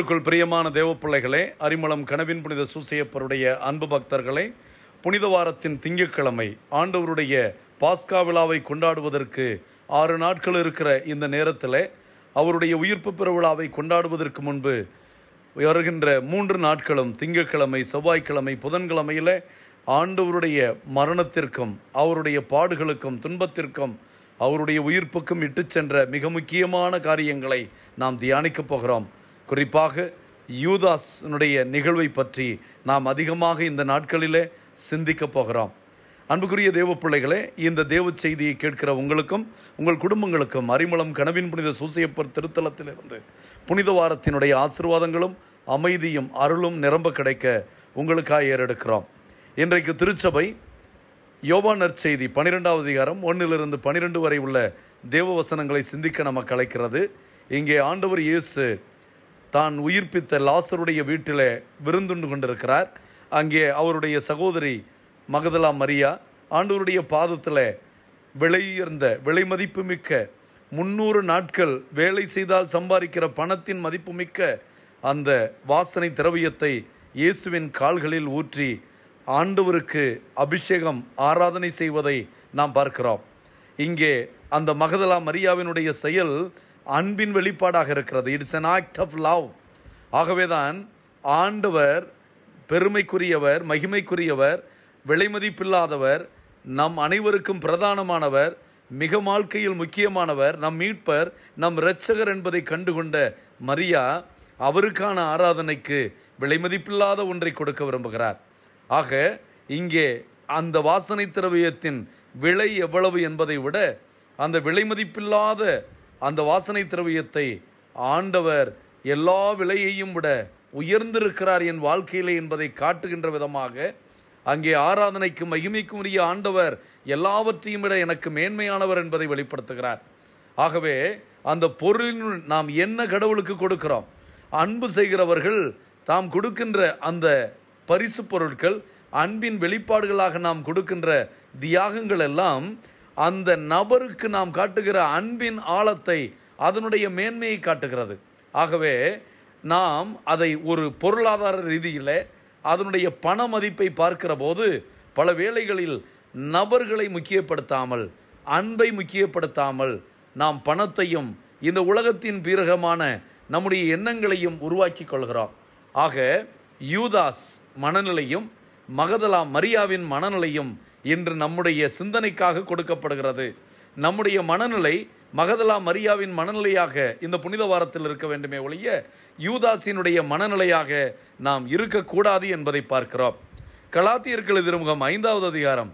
கிறிஸ்துவுக்குள் பிரியமான தேவ பிள்ளைகளே அரிமளம் கனவின் புனித சூசையப்பருடைய அன்பு பக்தர்களே புனித வாரத்தின் திங்கட்கிழமை ஆண்டவருடைய பாஸ்கா விழாவை கொண்டாடுவதற்கு ஆறு நாட்கள் இருக்கிற இந்த நேரத்தில் அவருடைய உயிர்ப்பு பெருவிழாவை கொண்டாடுவதற்கு முன்பு வருகின்ற மூன்று நாட்களும் திங்கட்கிழமை செவ்வாய்க்கிழமை புதன்கிழமையில் ஆண்டவருடைய மரணத்திற்கும் அவருடைய பாடுகளுக்கும் துன்பத்திற்கும் அவருடைய உயிர்ப்புக்கும் இட்டுச் சென்ற மிக முக்கியமான காரியங்களை நாம் தியானிக்கப் போகிறோம் குறிப்பாக யூதாஸ்னுடைய நிகழ்வை பற்றி நாம் அதிகமாக இந்த நாட்களிலே சிந்திக்கப் போகிறோம் அன்புக்குரிய தேவ பிள்ளைகளே இந்த தேவ செய்தியை கேட்கிற உங்களுக்கும் உங்கள் குடும்பங்களுக்கும் அரிமளம் கனவின் புனித சூசையப்பர் திருத்தலத்திலிருந்து புனித வாரத்தினுடைய ஆசிர்வாதங்களும் அமைதியும் அருளும் நிரம்ப கிடைக்க உங்களுக்காக ஏறெடுக்கிறோம் இன்றைக்கு திருச்சபை யோபா நற்செய்தி பன்னிரெண்டாவது அதிகாரம் ஒன்றிலிருந்து பன்னிரெண்டு வரை உள்ள தேவ வசனங்களை சிந்திக்க நமக்கு அழைக்கிறது இங்கே ஆண்டவர் இயேசு தான் உயிர்ப்பித்த லாசருடைய வீட்டில் விருந்துண்டு கொண்டிருக்கிறார் அங்கே அவருடைய சகோதரி மகதலா மரியா ஆண்டவருடைய பாதத்தில் விலையுயர்ந்த விலை மதிப்புமிக்க முன்னூறு நாட்கள் வேலை செய்தால் சம்பாதிக்கிற பணத்தின் மதிப்புமிக்க அந்த வாசனை திரவியத்தை இயேசுவின் கால்களில் ஊற்றி ஆண்டவருக்கு அபிஷேகம் ஆராதனை செய்வதை நாம் பார்க்கிறோம் இங்கே அந்த மகதலா மரியாவினுடைய செயல் அன்பின் வெளிப்பாடாக இருக்கிறது it's an act of love ஆகவேதான் ஆண்டவர் பெருமைக்குரியவர் மகிமைக்குரியவர் விலைமதிப்பில்லாதவர் நம் அனைவருக்கும் பிரதானமானவர் மிக வாழ்க்கையில் முக்கியமானவர் நம் மீட்பர் நம் இரட்சகர் என்பதை கண்டுகொண்ட மரியா அவருக்கான ஆராதனைக்கு விலைமதிப்பில்லாத ஒன்றை கொடுக்க விரும்புகிறார் ஆக இங்கே அந்த வாசனை திரவியத்தின் விலை எவ்வளவு என்பதை விட அந்த விலைமதிப்பில்லாத அந்த வாசனை திரவியத்தை ஆண்டவர் எல்லா விலையையும் விட உயர்ந்திருக்கிறார் என் வாழ்க்கையிலே என்பதை காட்டுகின்ற விதமாக அங்கே ஆராதனைக்கும் மகிமைக்கும் உரிய ஆண்டவர் எல்லாவற்றையும் விட எனக்கு மேன்மையானவர் என்பதை வெளிப்படுத்துகிறார் ஆகவே அந்த பொருளின் நாம் என்ன கடவுளுக்கு கொடுக்கிறோம் அன்பு செய்கிறவர்கள் தாம் கொடுக்கின்ற அந்த பரிசு பொருட்கள் அன்பின் வெளிப்பாடுகளாக நாம் கொடுக்கின்ற தியாகங்கள் எல்லாம் அந்த நபருக்கு நாம் காட்டுகிற அன்பின் ஆழத்தை அதனுடைய மேன்மையை காட்டுகிறது ஆகவே நாம் அதை ஒரு பொருளாதார ரீதியில் அதனுடைய பண மதிப்பை பார்க்கிற போது பல வேளைகளில் நபர்களை முக்கியப்படுத்தாமல் அன்பை முக்கியப்படுத்தாமல் நாம் பணத்தையும் இந்த உலகத்தின் பீரகமான நம்முடைய எண்ணங்களையும் உருவாக்கி கொள்கிறோம் ஆக யூதாஸ் மனநிலையும் மகதலா மரியாவின் மனநிலையும் இன்று நம்முடைய சிந்தனைக்காக கொடுக்கப்படுகிறது நம்முடைய மனநிலை மகதலா மரியாவின் மனநிலையாக இந்த புனித வாரத்தில் இருக்க வேண்டுமே ஒழிய யூதாஸினுடைய மனநிலையாக நாம் இருக்கக்கூடாது என்பதை பார்க்கிறோம் கலாத்தியர்கள் எதிர்முகம் ஐந்தாவது அதிகாரம்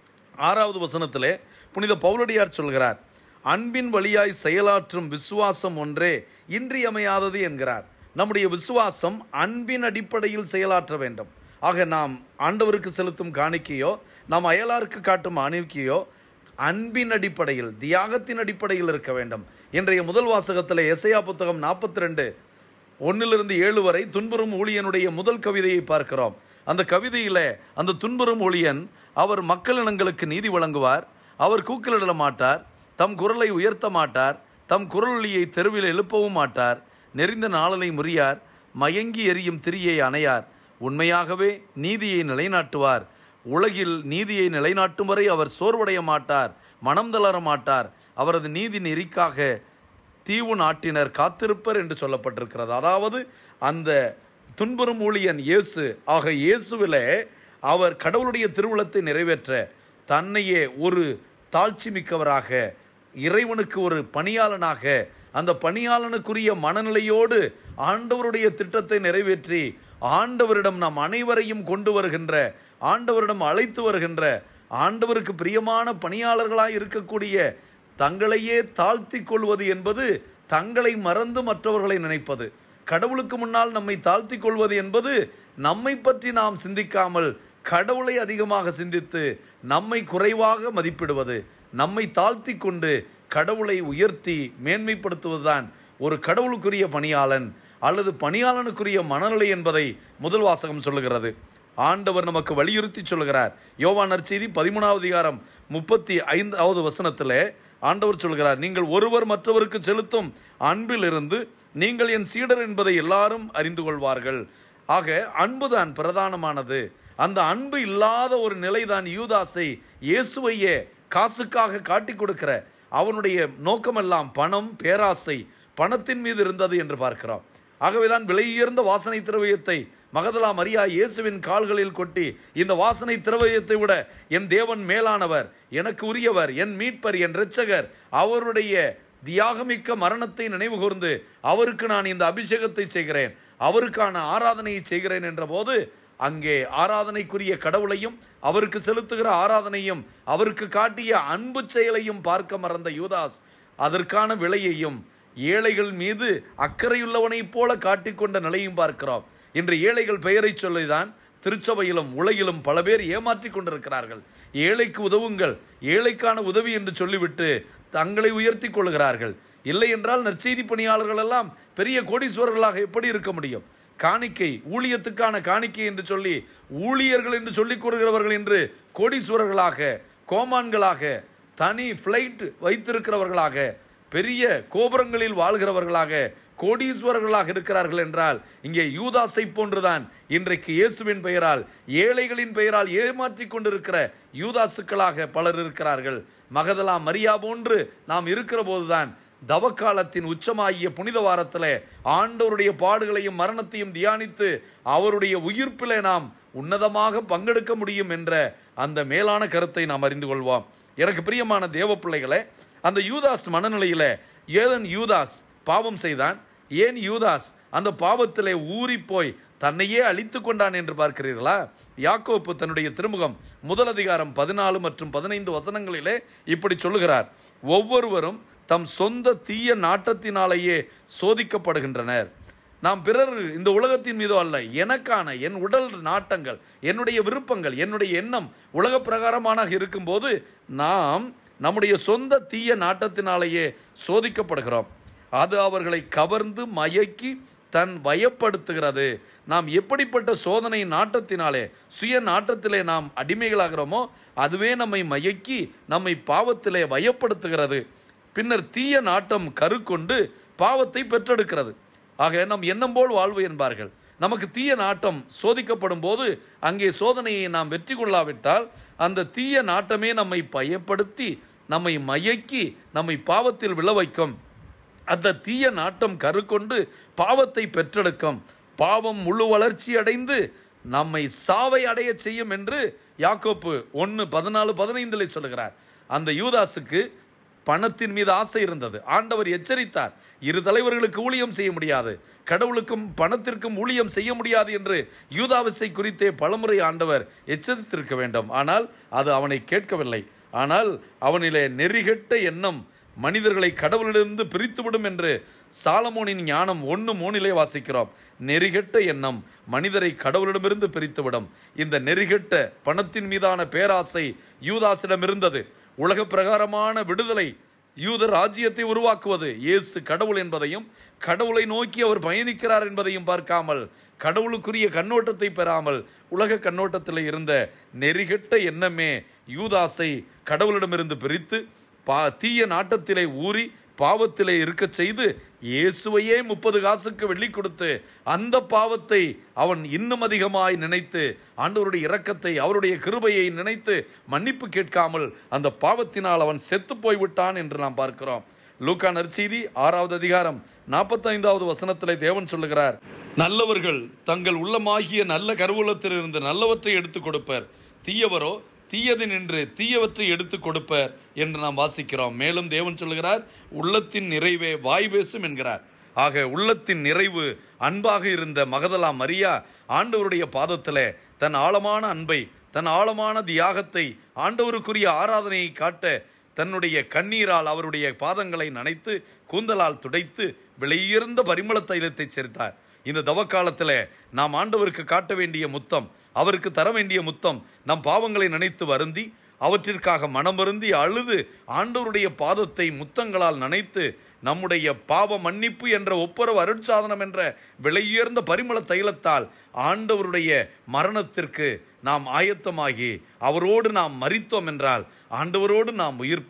ஆறாவது வசனத்திலே புனித பவுலடியார் சொல்கிறார் அன்பின் வழியாய் செயலாற்றும் விசுவாசம் ஒன்றே இன்றியமையாதது என்கிறார் நம்முடைய விசுவாசம் அன்பின் அடிப்படையில் செயலாற்ற வேண்டும் ஆக நாம் ஆண்டவருக்கு செலுத்தும் காணிக்கையோ நாம் அயலாருக்கு காட்டும் அணிவிக்கையோ அன்பின் அடிப்படையில் தியாகத்தின் அடிப்படையில் இருக்க வேண்டும் இன்றைய முதல் வாசகத்தில் எஸ்ஐயா புத்தகம் நாற்பத்தி ரெண்டு ஒன்னிலிருந்து ஏழு வரை துன்புறும் ஊழியனுடைய முதல் கவிதையை பார்க்கிறோம் அந்த கவிதையில் அந்த துன்புறும் ஊழியன் அவர் மக்களினங்களுக்கு நீதி வழங்குவார் அவர் கூக்கலிட மாட்டார் தம் குரலை உயர்த்த மாட்டார் தம் குரலொலியை தெருவில் எழுப்பவும் மாட்டார் நெறிந்த நாளனை முறியார் மயங்கி எரியும் திரியை அணையார் உண்மையாகவே நீதியை நிலைநாட்டுவார் உலகில் நீதியை நிலைநாட்டும் வரை அவர் சோர்வடைய மாட்டார் மனம் தளர மாட்டார் அவரது நீதி நெறிக்காக தீவு நாட்டினர் காத்திருப்பர் என்று சொல்லப்பட்டிருக்கிறது அதாவது அந்த துன்புறும் ஊழியன் இயேசு ஆக இயேசுவிலே அவர் கடவுளுடைய திருவுளத்தை நிறைவேற்ற தன்னையே ஒரு தாழ்ச்சி மிக்கவராக இறைவனுக்கு ஒரு பணியாளனாக அந்த பணியாளனுக்குரிய மனநிலையோடு ஆண்டவருடைய திட்டத்தை நிறைவேற்றி ஆண்டவரிடம் நாம் அனைவரையும் கொண்டு வருகின்ற ஆண்டவரிடம் அழைத்து வருகின்ற ஆண்டவருக்கு பிரியமான பணியாளர்களாய் இருக்கக்கூடிய தங்களையே தாழ்த்தி கொள்வது என்பது தங்களை மறந்து மற்றவர்களை நினைப்பது கடவுளுக்கு முன்னால் நம்மை தாழ்த்தி கொள்வது என்பது நம்மை பற்றி நாம் சிந்திக்காமல் கடவுளை அதிகமாக சிந்தித்து நம்மை குறைவாக மதிப்பிடுவது நம்மை தாழ்த்தி கொண்டு கடவுளை உயர்த்தி மேன்மைப்படுத்துவதுதான் ஒரு கடவுளுக்குரிய பணியாளன் அல்லது பணியாளனுக்குரிய மனநிலை என்பதை முதல் வாசகம் சொல்லுகிறது ஆண்டவர் நமக்கு வலியுறுத்தி சொல்கிறார் யோவான் நற்செய்தி பதிமூணாவது அதிகாரம் முப்பத்தி ஐந்தாவது வசனத்தில் ஆண்டவர் சொல்கிறார் நீங்கள் ஒருவர் மற்றவருக்கு செலுத்தும் அன்பிலிருந்து நீங்கள் என் சீடர் என்பதை எல்லாரும் அறிந்து கொள்வார்கள் ஆக அன்புதான் பிரதானமானது அந்த அன்பு இல்லாத ஒரு நிலைதான் யூதாசை இயேசுவையே காசுக்காக காட்டி கொடுக்கிற அவனுடைய நோக்கமெல்லாம் பணம் பேராசை பணத்தின் மீது இருந்தது என்று பார்க்கிறோம் ஆகவேதான் விலையுயர்ந்த வாசனை திரவியத்தை மகதலா மரியா இயேசுவின் கால்களில் கொட்டி இந்த வாசனை திரவியத்தை விட என் தேவன் மேலானவர் எனக்கு உரியவர் என் மீட்பர் என் இரட்சகர் அவருடைய தியாகமிக்க மரணத்தை நினைவு கூர்ந்து அவருக்கு நான் இந்த அபிஷேகத்தை செய்கிறேன் அவருக்கான ஆராதனையை செய்கிறேன் என்ற போது அங்கே ஆராதனைக்குரிய கடவுளையும் அவருக்கு செலுத்துகிற ஆராதனையும் அவருக்கு காட்டிய அன்பு செயலையும் பார்க்க மறந்த யூதாஸ் அதற்கான விலையையும் ஏழைகள் மீது அக்கறையுள்ளவனைப் போல காட்டிக்கொண்ட நிலையும் பார்க்கிறோம் இன்று ஏழைகள் பெயரை சொல்லிதான் திருச்சபையிலும் உலகிலும் பல பேர் ஏமாற்றிக் கொண்டிருக்கிறார்கள் ஏழைக்கு உதவுங்கள் ஏழைக்கான உதவி என்று சொல்லிவிட்டு தங்களை உயர்த்தி கொள்கிறார்கள் இல்லை என்றால் நற்செய்தி பணியாளர்கள் எல்லாம் பெரிய கோடீஸ்வரர்களாக எப்படி இருக்க முடியும் காணிக்கை ஊழியத்துக்கான காணிக்கை என்று சொல்லி ஊழியர்கள் என்று சொல்லிக் கொடுக்கிறவர்கள் என்று கோடீஸ்வரர்களாக கோமான்களாக தனி ஃப்ளைட் வைத்திருக்கிறவர்களாக பெரிய கோபுரங்களில் வாழ்கிறவர்களாக கோடீஸ்வரர்களாக இருக்கிறார்கள் என்றால் இங்கே யூதாசை போன்றுதான் இன்றைக்கு இயேசுவின் பெயரால் ஏழைகளின் பெயரால் ஏமாற்றிக் கொண்டிருக்கிற யூதாசுக்களாக பலர் இருக்கிறார்கள் மகதலா மரியா போன்று நாம் இருக்கிற போதுதான் தவக்காலத்தின் உச்சமாகிய புனித வாரத்தில் ஆண்டவருடைய பாடுகளையும் மரணத்தையும் தியானித்து அவருடைய உயிர்ப்பிலே நாம் உன்னதமாக பங்கெடுக்க முடியும் என்ற அந்த மேலான கருத்தை நாம் அறிந்து கொள்வோம் எனக்கு பிரியமான தேவ பிள்ளைகளே அந்த யூதாஸ் மனநிலையில ஏதன் யூதாஸ் பாவம் செய்தான் ஏன் யூதாஸ் அந்த பாவத்திலே ஊறி போய் தன்னையே அழித்து கொண்டான் என்று பார்க்கிறீர்களா யாக்கோப்பு தன்னுடைய திருமுகம் முதல் அதிகாரம் பதினாலு மற்றும் பதினைந்து வசனங்களிலே இப்படி சொல்லுகிறார் ஒவ்வொருவரும் தம் சொந்த தீய நாட்டத்தினாலேயே சோதிக்கப்படுகின்றனர் நாம் பிறர் இந்த உலகத்தின் மீதோ அல்ல எனக்கான என் உடல் நாட்டங்கள் என்னுடைய விருப்பங்கள் என்னுடைய எண்ணம் உலக பிரகாரமான இருக்கும்போது நாம் நம்முடைய சொந்த தீய நாட்டத்தினாலேயே சோதிக்கப்படுகிறோம் அது அவர்களை கவர்ந்து மயக்கி தன் வயப்படுத்துகிறது நாம் எப்படிப்பட்ட சோதனை நாட்டத்தினாலே சுய நாட்டத்திலே நாம் அடிமைகளாகிறோமோ அதுவே நம்மை மயக்கி நம்மை பாவத்திலே வயப்படுத்துகிறது பின்னர் தீய நாட்டம் கருக்கொண்டு பாவத்தை பெற்றெடுக்கிறது ஆக நம் எண்ணம் போல் வாழ்வு என்பார்கள் நமக்கு தீய நாட்டம் சோதிக்கப்படும் போது அங்கே சோதனையை நாம் வெற்றி கொள்ளாவிட்டால் அந்த தீய நாட்டமே நம்மை பயப்படுத்தி நம்மை மயக்கி நம்மை பாவத்தில் விழ வைக்கும் அந்த தீய நாட்டம் கருக்கொண்டு பாவத்தை பெற்றெடுக்கும் பாவம் முழு வளர்ச்சி அடைந்து நம்மை சாவை அடைய செய்யும் என்று யாக்கோப்பு ஒன்று பதினாலு பதினைந்தில் சொல்லுகிறார் அந்த யூதாசுக்கு பணத்தின் மீது ஆசை இருந்தது ஆண்டவர் எச்சரித்தார் இரு தலைவர்களுக்கு ஊழியம் செய்ய முடியாது கடவுளுக்கும் பணத்திற்கும் ஊழியம் செய்ய முடியாது என்று யூதாவிசை குறித்தே பலமுறை ஆண்டவர் எச்சரித்திருக்க வேண்டும் ஆனால் அது அவனை கேட்கவில்லை ஆனால் அவனிலே நெறிகெட்ட எண்ணம் மனிதர்களை கடவுளிலிருந்து பிரித்துவிடும் என்று சாலமோனின் ஞானம் ஒன்று மூணிலே வாசிக்கிறோம் நெறிகெட்ட எண்ணம் மனிதரை கடவுளிடமிருந்து பிரித்துவிடும் இந்த நெறிகெட்ட பணத்தின் மீதான பேராசை யூதாசிடம் இருந்தது உலக பிரகாரமான விடுதலை யூத ராஜ்யத்தை உருவாக்குவது இயேசு கடவுள் என்பதையும் கடவுளை நோக்கி அவர் பயணிக்கிறார் என்பதையும் பார்க்காமல் கடவுளுக்குரிய கண்ணோட்டத்தை பெறாமல் உலக கண்ணோட்டத்தில் இருந்த நெறிகெட்ட எண்ணமே யூதாசை கடவுளிடமிருந்து பிரித்து பா தீய நாட்டத்திலே ஊறி பாவத்திலே இருக்க செய்து இயேசுவையே முப்பது காசுக்கு வெள்ளி கொடுத்து அந்த பாவத்தை அவன் இன்னும் அதிகமாய் நினைத்து ஆண்டவருடைய இரக்கத்தை அவருடைய கிருபையை நினைத்து மன்னிப்பு கேட்காமல் அந்த பாவத்தினால் அவன் செத்து போய்விட்டான் என்று நாம் பார்க்கிறோம் லூக்கா நற்செய்தி ஆறாவது அதிகாரம் நாற்பத்தைந்தாவது வசனத்திலே தேவன் சொல்லுகிறார் நல்லவர்கள் தங்கள் உள்ளமாகிய நல்ல கருவூலத்திலிருந்து நல்லவற்றை எடுத்துக் கொடுப்பர் தீயவரோ தீயது நின்று தீயவற்றை எடுத்துக் கொடுப்பர் என்று நாம் வாசிக்கிறோம் மேலும் தேவன் சொல்லுகிறார் உள்ளத்தின் நிறைவே வாய் பேசும் என்கிறார் ஆக உள்ளத்தின் நிறைவு அன்பாக இருந்த மகதலா மரியா ஆண்டவருடைய பாதத்திலே தன் ஆழமான அன்பை தன் ஆழமான தியாகத்தை ஆண்டவருக்குரிய ஆராதனையை காட்ட தன்னுடைய கண்ணீரால் அவருடைய பாதங்களை நனைத்து கூந்தலால் துடைத்து விலையுயர்ந்த பரிமள தைலத்தை சேர்த்தார் இந்த தவக்காலத்தில் நாம் ஆண்டவருக்கு காட்ட வேண்டிய முத்தம் அவருக்கு தர வேண்டிய முத்தம் நம் பாவங்களை நினைத்து வருந்தி அவற்றிற்காக மனம் வருந்தி அழுது ஆண்டவருடைய பாதத்தை முத்தங்களால் நனைத்து நம்முடைய பாவ மன்னிப்பு என்ற ஒப்புரவு அருட்சாதனம் என்ற விலையுயர்ந்த பரிமள தைலத்தால் ஆண்டவருடைய மரணத்திற்கு நாம் ஆயத்தமாகி அவரோடு நாம் மரித்தோம் என்றால் ஆண்டவரோடு நாம் உயிர்ப்போம்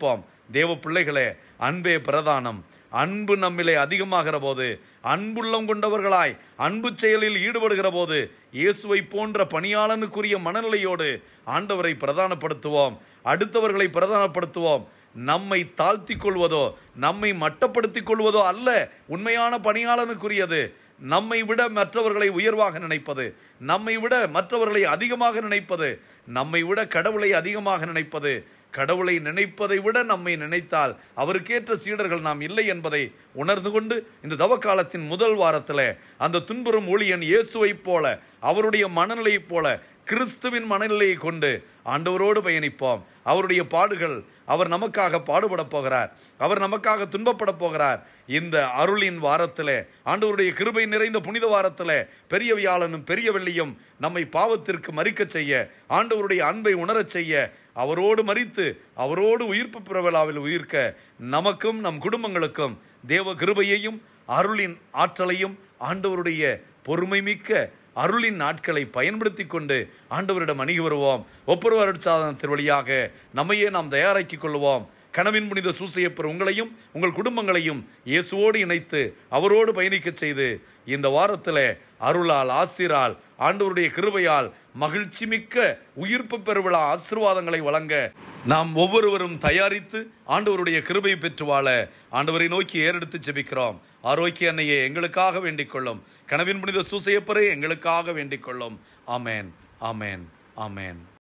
தேவ பிள்ளைகளே அன்பே பிரதானம் அன்பு நம்மிலே அதிகமாகிற போது அன்புள்ளம் கொண்டவர்களாய் அன்பு செயலில் ஈடுபடுகிற போது இயேசுவை போன்ற பணியாளனுக்குரிய மனநிலையோடு ஆண்டவரை பிரதானப்படுத்துவோம் அடுத்தவர்களை பிரதானப்படுத்துவோம் நம்மை தாழ்த்திக் கொள்வதோ நம்மை மட்டப்படுத்திக் கொள்வதோ அல்ல உண்மையான பணியாளனுக்குரியது நம்மை விட மற்றவர்களை உயர்வாக நினைப்பது நம்மை விட மற்றவர்களை அதிகமாக நினைப்பது நம்மை விட கடவுளை அதிகமாக நினைப்பது கடவுளை நினைப்பதை விட நம்மை நினைத்தால் அவருக்கேற்ற சீடர்கள் நாம் இல்லை என்பதை உணர்ந்து கொண்டு இந்த தவக்காலத்தின் முதல் வாரத்தில் அந்த துன்புறும் ஊழியன் இயேசுவைப் போல அவருடைய மனநிலையைப் போல கிறிஸ்துவின் மனநிலையை கொண்டு ஆண்டவரோடு பயணிப்போம் அவருடைய பாடுகள் அவர் நமக்காக பாடுபட போகிறார் அவர் நமக்காக துன்பப்பட போகிறார் இந்த அருளின் வாரத்திலே ஆண்டவருடைய கிருபை நிறைந்த புனித வாரத்திலே பெரிய வியாழனும் பெரிய வெள்ளியும் நம்மை பாவத்திற்கு மறிக்கச் செய்ய ஆண்டவருடைய அன்பை உணரச் செய்ய அவரோடு மறித்து அவரோடு உயிர்ப்பு பிறவிழாவில் உயிர்க்க நமக்கும் நம் குடும்பங்களுக்கும் தேவ கிருபையையும் அருளின் ஆற்றலையும் ஆண்டவருடைய பொறுமை மிக்க அருளின் நாட்களை பயன்படுத்தி கொண்டு ஆண்டவரிடம் அணுகி வருவோம் ஒப்புரவு அருட்சாதனத்தின் வழியாக நம்மையே நாம் தயாராக்கிக் கொள்வோம் கனவின் புனித சூசையப்பர் உங்களையும் உங்கள் குடும்பங்களையும் இயேசுவோடு இணைத்து அவரோடு பயணிக்கச் செய்து இந்த வாரத்தில் அருளால் ஆசிரால் ஆண்டவருடைய கிருபையால் மகிழ்ச்சி மிக்க உயிர்ப்பு பெருவிழா ஆசீர்வாதங்களை வழங்க நாம் ஒவ்வொருவரும் தயாரித்து ஆண்டவருடைய கிருபை பெற்று வாழ ஆண்டவரை நோக்கி ஏறெடுத்து ஜெபிக்கிறோம் ஆரோக்கிய அன்னையே எங்களுக்காக வேண்டிக் கொள்ளும் கனவின் புனித சூசையப்பரே எங்களுக்காக வேண்டிக் கொள்ளும் ஆமேன் ஆமேன் ஆமேன்